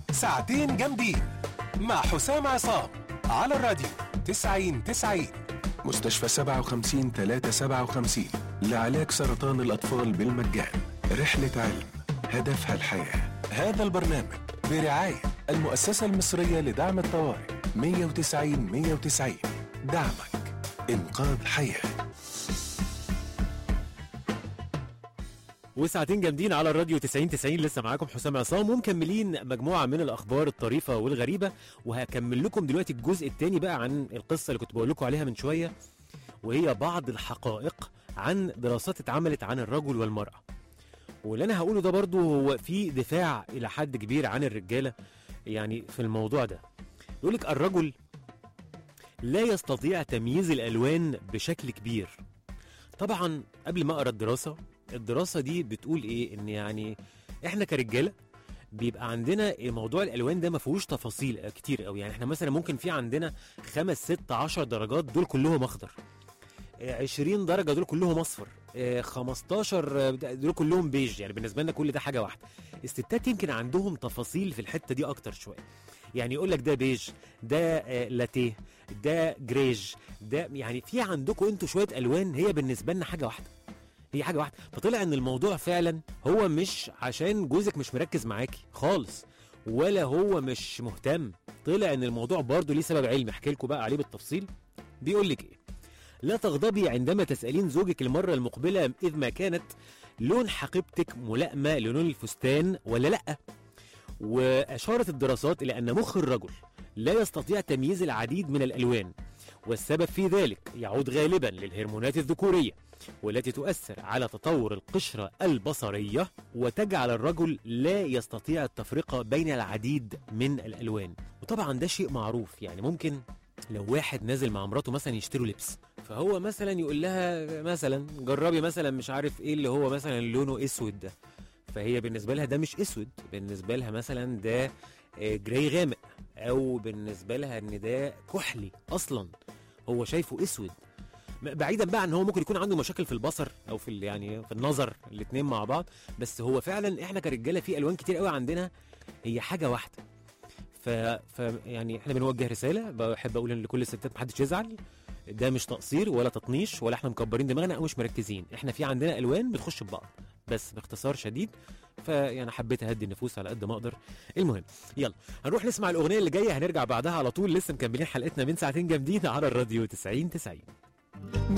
ساعتين جامدين مع حسام عصام على الراديو 90 90 مستشفى 57 357 لعلاج سرطان الأطفال بالمجان رحلة علم هدفها الحياة هذا البرنامج برعاية المؤسسة المصرية لدعم الطوارئ 190 190 دعمك إنقاذ حياه وساعتين جامدين على الراديو 90 90 لسه معاكم حسام عصام ومكملين مجموعه من الاخبار الطريفه والغريبه وهكمل لكم دلوقتي الجزء الثاني بقى عن القصه اللي كنت بقول لكم عليها من شويه وهي بعض الحقائق عن دراسات اتعملت عن الرجل والمراه واللي انا هقوله ده برضو هو في دفاع الى حد كبير عن الرجاله يعني في الموضوع ده يقول لك الرجل لا يستطيع تمييز الالوان بشكل كبير طبعا قبل ما اقرا الدراسه الدراسه دي بتقول ايه ان يعني احنا كرجاله بيبقى عندنا موضوع الالوان ده ما فيهوش تفاصيل كتير قوي يعني احنا مثلا ممكن في عندنا خمس ست عشر درجات دول كلهم اخضر آه، 20 درجه دول كلهم اصفر آه، 15 دول كلهم بيج يعني بالنسبه لنا كل ده حاجه واحده الستات يمكن عندهم تفاصيل في الحته دي اكتر شويه يعني يقول لك ده بيج ده آه، لاتيه ده جريج ده يعني في عندكم انتوا شويه الوان هي بالنسبه لنا حاجه واحده هي حاجه واحده فطلع ان الموضوع فعلا هو مش عشان جوزك مش مركز معاكي خالص ولا هو مش مهتم طلع ان الموضوع برضه ليه سبب علمي احكي لكم بقى عليه بالتفصيل بيقول لك ايه لا تغضبي عندما تسالين زوجك المره المقبله اذ ما كانت لون حقيبتك ملائمه للون الفستان ولا لا واشارت الدراسات الى ان مخ الرجل لا يستطيع تمييز العديد من الالوان والسبب في ذلك يعود غالبا للهرمونات الذكوريه والتي تؤثر على تطور القشرة البصرية وتجعل الرجل لا يستطيع التفرقة بين العديد من الألوان وطبعا ده شيء معروف يعني ممكن لو واحد نازل مع مراته مثلا يشتروا لبس فهو مثلا يقول لها مثلا جربي مثلا مش عارف ايه اللي هو مثلا لونه اسود ده فهي بالنسبه لها ده مش اسود بالنسبه لها مثلا ده آه، جراي غامق او بالنسبه لها ان ده كحلي اصلا هو شايفه اسود بعيدا بقى ان هو ممكن يكون عنده مشاكل في البصر او في ال- يعني في النظر الاثنين مع بعض بس هو فعلا احنا كرجاله في الوان كتير قوي عندنا هي حاجه واحده ف... ف يعني احنا بنوجه رساله بحب اقول ان لكل الستات محدش يزعل ده مش تقصير ولا تطنيش ولا احنا مكبرين دماغنا او مش مركزين احنا في عندنا الوان بتخش في بعض بس باختصار شديد فيعني حبيت اهدي النفوس على قد ما اقدر المهم يلا هنروح نسمع الاغنيه اللي جايه هنرجع بعدها على طول لسه مكملين حلقتنا من ساعتين جامدين على الراديو 90 90